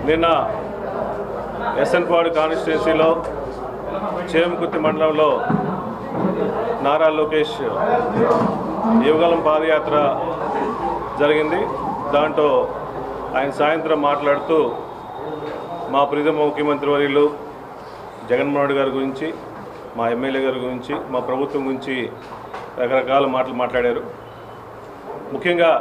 నిన్న ఎస్ఎన్పాడు కాన్స్టిట్యున్సీలో చేమకుర్తి మండలంలో నారా లోకేష్ యువగలం పాదయాత్ర జరిగింది దాంట్లో ఆయన సాయంత్రం మాట్లాడుతూ మా ప్రీతమ ముఖ్యమంత్రి వర్యులు జగన్మోహన్ రెడ్డి గారి గురించి మా ఎమ్మెల్యే గారి గురించి మా ప్రభుత్వం గురించి రకరకాల మాటలు మాట్లాడారు ముఖ్యంగా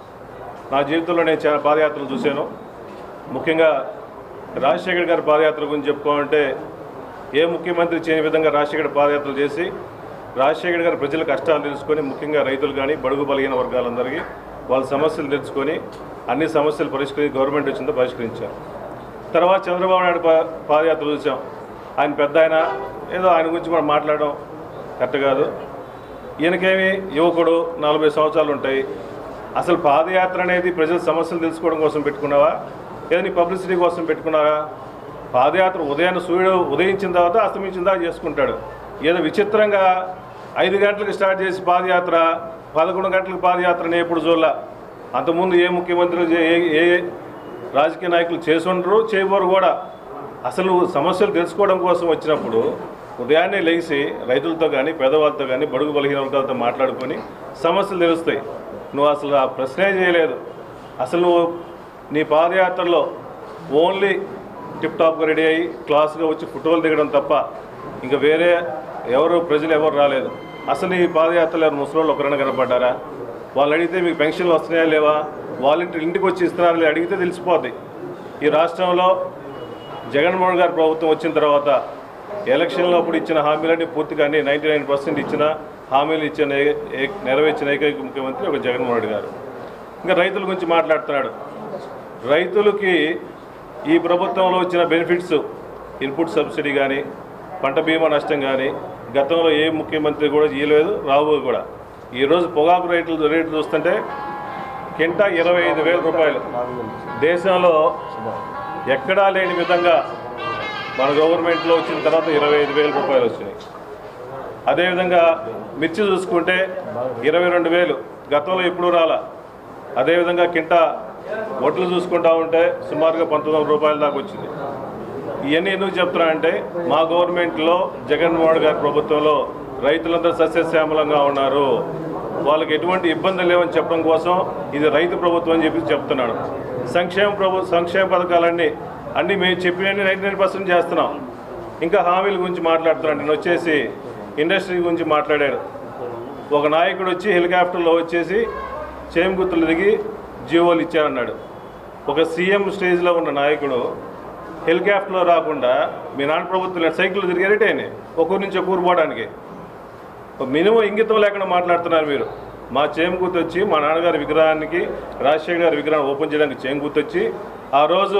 నా జీవితంలో నేను చాలా పాదయాత్రలు చూశాను ముఖ్యంగా రాజశేఖర్ గారి పాదయాత్ర గురించి చెప్పుకోవాలంటే ఏ ముఖ్యమంత్రి చేయని విధంగా రాజశేఖర్ పాదయాత్రలు చేసి రాజశేఖర్ గారి ప్రజల కష్టాలు తెలుసుకొని ముఖ్యంగా రైతులు కానీ బడుగు బలహీన వర్గాలందరికీ వాళ్ళ సమస్యలు తెలుసుకొని అన్ని సమస్యలు పరిష్కరించి గవర్నమెంట్ వచ్చిందో పరిష్కరించారు తర్వాత చంద్రబాబు నాయుడు పా పాదయాత్ర చూసాం ఆయన పెద్ద ఆయన ఏదో ఆయన గురించి మనం మాట్లాడడం కరెక్ట్ కాదు ఈయనకేమి యువకుడు నలభై సంవత్సరాలు ఉంటాయి అసలు పాదయాత్ర అనేది ప్రజల సమస్యలు తెలుసుకోవడం కోసం పెట్టుకున్నావా లేదా నీ పబ్లిసిటీ కోసం పెట్టుకున్నావా పాదయాత్ర ఉదయాన్నే సూర్యుడు ఉదయించిన తర్వాత అస్తమించిన దాకా చేసుకుంటాడు ఏదో విచిత్రంగా ఐదు గంటలకు స్టార్ట్ చేసి పాదయాత్ర పదకొండు గంటలకు పాదయాత్రని ఎప్పుడు చూడాల అంతకుముందు ఏ ముఖ్యమంత్రులు చే- ఏ ఏ రాజకీయ నాయకులు చేసుండరు చేయబోరు కూడా అసలు సమస్యలు తెలుసుకోవడం కోసం వచ్చినప్పుడు ఉదయాన్నే లేచి రైతులతో కానీ పేదవాళ్ళతో కానీ బడుగు బలహీన వర్గాలతో మాట్లాడుకొని సమస్యలు తెలుస్తాయి నువ్వు అసలు ఆ ప్రశ్నే చేయలేదు అసలు నువ్వు నీ పాదయాత్రలో ఓన్లీ టిప్ టాప్గా రెడీ అయ్యి క్లాస్గా వచ్చి ఫోటోలు దిగడం తప్ప ఇంకా వేరే ఎవరు ప్రజలు ఎవరు రాలేదు అసలు ఈ పాదయాత్రలో ఎవరు ముసలోళ్ళు ఒకరైనా కనపడ్డారా వాళ్ళు అడిగితే మీకు పెన్షన్లు వస్తున్నాయా లేవా వాళ్ళ ఇంటి ఇంటికి వచ్చి ఇస్తున్నారా లేదా అడిగితే తెలిసిపోద్ది ఈ రాష్ట్రంలో జగన్మోహన్ గారి ప్రభుత్వం వచ్చిన తర్వాత ఎలక్షన్లో అప్పుడు ఇచ్చిన హామీలన్నీ పూర్తిగా అన్ని నైంటీ నైన్ పర్సెంట్ ఇచ్చిన హామీలు ఇచ్చిన ఏ- ఏ- నెరవేర్చిన ఏకైక ముఖ్యమంత్రి ఒక జగన్మోహన్ రెడ్డి గారు ఇంకా రైతుల గురించి మాట్లాడుతున్నాడు రైతులకి ఈ ప్రభుత్వంలో వచ్చిన బెనిఫిట్స్ ఇన్పుట్ సబ్సిడీ కానీ పంట బీమా నష్టం కానీ గతంలో ఏ ముఖ్యమంత్రి కూడా చేయలేదు రావు కూడా ఈరోజు పొగాకు రేట్లు రేట్లు చూస్తుంటే కింటా ఇరవై ఐదు వేల రూపాయలు దేశంలో ఎక్కడా లేని విధంగా మన గవర్నమెంట్లో వచ్చిన తర్వాత ఇరవై ఐదు వేల రూపాయలు వచ్చినాయి అదేవిధంగా మిర్చి చూసుకుంటే ఇరవై రెండు వేలు గతంలో ఎప్పుడు రాలా అదేవిధంగా కింటా వడ్లు చూసుకుంటా ఉంటే సుమారుగా పంతొమ్మిది వందల రూపాయల దాకా వచ్చింది ఇవన్నీ ఎందుకు చెప్తున్నా అంటే మా గవర్నమెంట్లో జగన్మోహన్ గారి ప్రభుత్వంలో రైతులందరూ సస్యశ్యామలంగా ఉన్నారు వాళ్ళకి ఎటువంటి ఇబ్బందులు లేవని చెప్పడం కోసం ఇది రైతు ప్రభుత్వం అని చెప్పి చెప్తున్నాను సంక్షేమ ప్రభు సంక్షేమ పథకాలన్నీ అన్నీ మేము చెప్పినన్ని నైంటీ నైన్ పర్సెంట్ చేస్తున్నాం ఇంకా హామీల గురించి మాట్లాడుతున్నాను నేను వచ్చేసి ఇండస్ట్రీ గురించి మాట్లాడారు ఒక నాయకుడు వచ్చి హెలికాప్టర్లో వచ్చేసి చేమగుర్తులు దిగి జీవోలు ఇచ్చారన్నాడు ఒక సీఎం స్టేజ్లో ఉన్న నాయకుడు హెలికాప్టర్లో రాకుండా మీ నాన్న ప్రభుత్వం సైకిల్ తిరిగారేటేనే ఒకరి నుంచి ఒక ఊరు పోవడానికి మినిమం ఇంగితం లేకుండా మాట్లాడుతున్నారు మీరు మా చేమకూర్తి వచ్చి మా నాన్నగారి విగ్రహానికి రాజశేఖర్ గారి విగ్రహాన్ని ఓపెన్ చేయడానికి చేమకూర్తి వచ్చి ఆ రోజు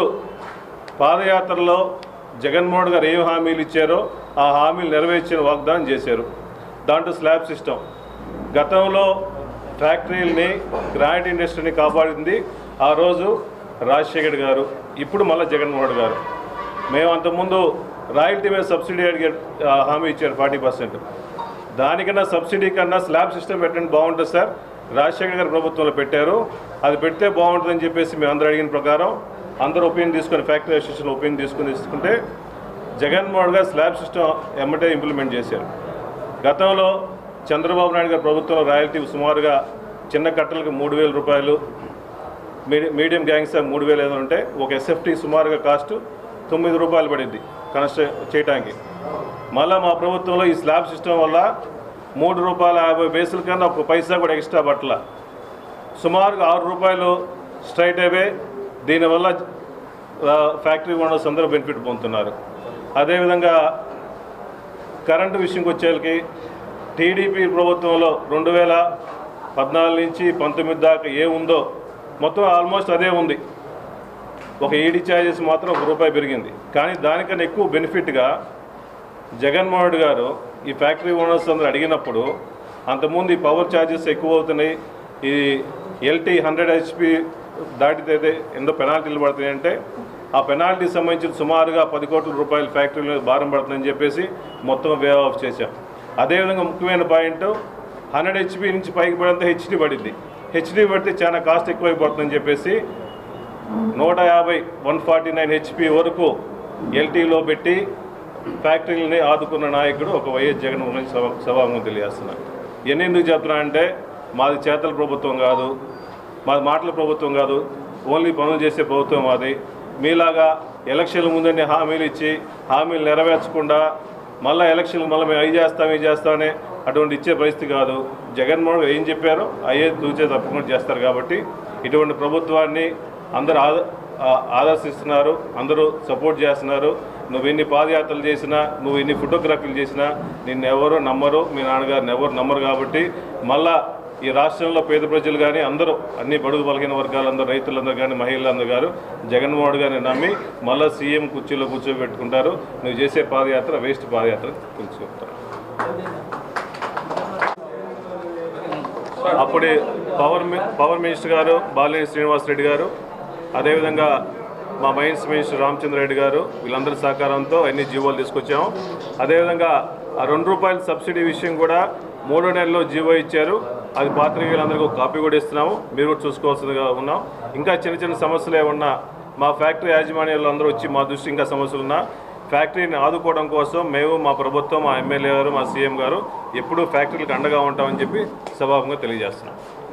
పాదయాత్రలో జగన్మోహన్ గారు ఏం హామీలు ఇచ్చారో ఆ హామీలు నెరవేర్చిన వాగ్దానం చేశారు దాంట్లో స్లాబ్ సిస్టమ్ గతంలో ఫ్యాక్టరీలని గ్రానైట్ ఇండస్ట్రీని కాపాడింది ఆ రోజు రాజశేఖర్ గారు ఇప్పుడు మళ్ళీ జగన్మోహన్ గారు మేము అంతకుముందు రాయల్టీ మీద సబ్సిడీ అడిగే ఆ, హామీ ఇచ్చారు ఫార్టీ పర్సెంట్ దానికన్నా సబ్సిడీ కన్నా స్లాబ్ సిస్టమ్ పెట్టండి బాగుంటుంది సార్ రాజశేఖర్ గారి ప్రభుత్వంలో పెట్టారు అది పెడితే బాగుంటుందని చెప్పేసి మేము అందరూ అడిగిన ప్రకారం అందరూ ఒపీనియన్ తీసుకొని ఫ్యాక్టరీ అసోసియేషన్ ఒపీనియన్ తీసుకొని తీసుకుంటే జగన్మోహన్ గారు స్లాబ్ సిస్టమ్ ఎమ్మటే ఇంప్లిమెంట్ చేశారు గతంలో చంద్రబాబు నాయుడు గారి ప్రభుత్వంలో రాయల్టీ సుమారుగా చిన్న కట్టలకు మూడు వేల రూపాయలు మీడియం మీడియం గ్యాంగ్స్ మూడు వేలు ఏదో ఉంటే ఒక ఎస్ఎఫ్టీ సుమారుగా కాస్ట్ తొమ్మిది రూపాయలు పడింది కన్స్ట్రక్ట్ చేయడానికి మళ్ళీ మా ప్రభుత్వంలో ఈ స్లాబ్ సిస్టమ్ వల్ల మూడు రూపాయల యాభై బేసుల కన్నా ఒక పైసా కూడా ఎక్స్ట్రా పట్ల సుమారుగా ఆరు రూపాయలు స్ట్రైట్ అవే దీనివల్ల ఆ, ఫ్యాక్టరీ ఓనర్స్ అందరూ బెనిఫిట్ పొందుతున్నారు అదేవిధంగా కరెంటు విషయంకి వచ్చేకి టీడీపీ ప్రభుత్వంలో రెండు వేల పద్నాలుగు నుంచి పంతొమ్మిది దాకా ఏ ఉందో మొత్తం ఆల్మోస్ట్ అదే ఉంది ఒక ఈడీ ఛార్జెస్ మాత్రం ఒక రూపాయి పెరిగింది కానీ దానికన్నా ఎక్కువ బెనిఫిట్గా జగన్మోహన్ రెడ్డి గారు ఈ ఫ్యాక్టరీ ఓనర్స్ అందరూ అడిగినప్పుడు అంతకుముందు ఈ పవర్ ఛార్జెస్ ఎక్కువ అవుతున్నాయి ఈ ఎల్టీ హండ్రెడ్ హెచ్పి దాటితే ఎంతో పెనాల్టీలు పడుతున్నాయి అంటే ఆ పెనాల్టీ సంబంధించిన సుమారుగా పది కోట్ల రూపాయల ఫ్యాక్టరీల మీద భారం పడుతుందని చెప్పేసి మొత్తం వే ఆఫ్ చేశాం అదేవిధంగా ముఖ్యమైన పాయింట్ హండ్రెడ్ హెచ్పి నుంచి పైకి పడినంత హెచ్డి పడింది హెచ్డి పడితే చాలా కాస్ట్ ఎక్కువైపోతుందని చెప్పేసి నూట యాభై వన్ ఫార్టీ నైన్ హెచ్పి వరకు ఎల్టీలో పెట్టి ఫ్యాక్టరీలని ఆదుకున్న నాయకుడు ఒక వైఎస్ జగన్మోహన్ రెడ్డి సభ సభాముఖం తెలియజేస్తున్నా ఎన్ని ఎందుకు చెప్తున్నా అంటే మాది చేతల ప్రభుత్వం కాదు మాది మాటల ప్రభుత్వం కాదు ఓన్లీ పనులు చేసే ప్రభుత్వం మాది మీలాగా ఎలక్షన్ల ముందని హామీలు ఇచ్చి హామీలు నెరవేర్చకుండా మళ్ళీ ఎలక్షన్లు మళ్ళీ మేము అవి చేస్తాం ఇది చేస్తామని అటువంటి ఇచ్చే పరిస్థితి కాదు జగన్మోహన్ రెడ్డి ఏం చెప్పారో అయ్యే తూచే తప్పకుండా చేస్తారు కాబట్టి ఇటువంటి ప్రభుత్వాన్ని అందరూ ఆద ఆ- ఆదర్శిస్తున్నారు అందరూ సపోర్ట్ చేస్తున్నారు నువ్వు ఎన్ని పాదయాత్రలు చేసినా నువ్వు ఎన్ని ఫోటోగ్రఫీలు చేసినా నిన్ను ఎవరు నమ్మరు మీ నాన్నగారిని ఎవరు నమ్మరు కాబట్టి మళ్ళా ఈ రాష్ట్రంలో పేద ప్రజలు కానీ అందరూ అన్ని బడుగు బలహీన వర్గాలందరూ రైతులందరూ కానీ మహిళలందరూ గారు జగన్మోహన్ గారిని నమ్మి మళ్ళీ సీఎం కుర్చీలో కూర్చోబెట్టుకుంటారు నువ్వు చేసే పాదయాత్ర వేస్ట్ పాదయాత్ర కూర్చోబెడతారు అప్పుడే పవర్ మి- పవర్ మినిస్టర్ గారు బాలినేని శ్రీనివాస్ రెడ్డి గారు అదేవిధంగా మా మైన్స్ మినిస్టర్ రామచంద్ర రెడ్డి గారు వీళ్ళందరి సహకారంతో అన్ని జీవోలు తీసుకొచ్చాము అదేవిధంగా ఆ రెండు రూపాయల సబ్సిడీ విషయం కూడా మూడో నెలలో జీవో ఇచ్చారు అది పాత్రికేయులందరికీ ఒక కాపీ కూడా ఇస్తున్నాము మీరు కూడా చూసుకోవాల్సిందిగా ఉన్నాం ఇంకా చిన్న చిన్న సమస్యలు ఏమన్నా మా ఫ్యాక్టరీ యాజమాన్యాలు అందరూ వచ్చి మా దృష్టి ఇంకా సమస్యలు ఉన్నా ఫ్యాక్టరీని ఆదుకోవడం కోసం మేము మా ప్రభుత్వం మా ఎమ్మెల్యే గారు మా సీఎం గారు ఎప్పుడూ ఫ్యాక్టరీలకు అండగా ఉంటామని చెప్పి సభాముఖంగా తెలియజేస్తున్నాం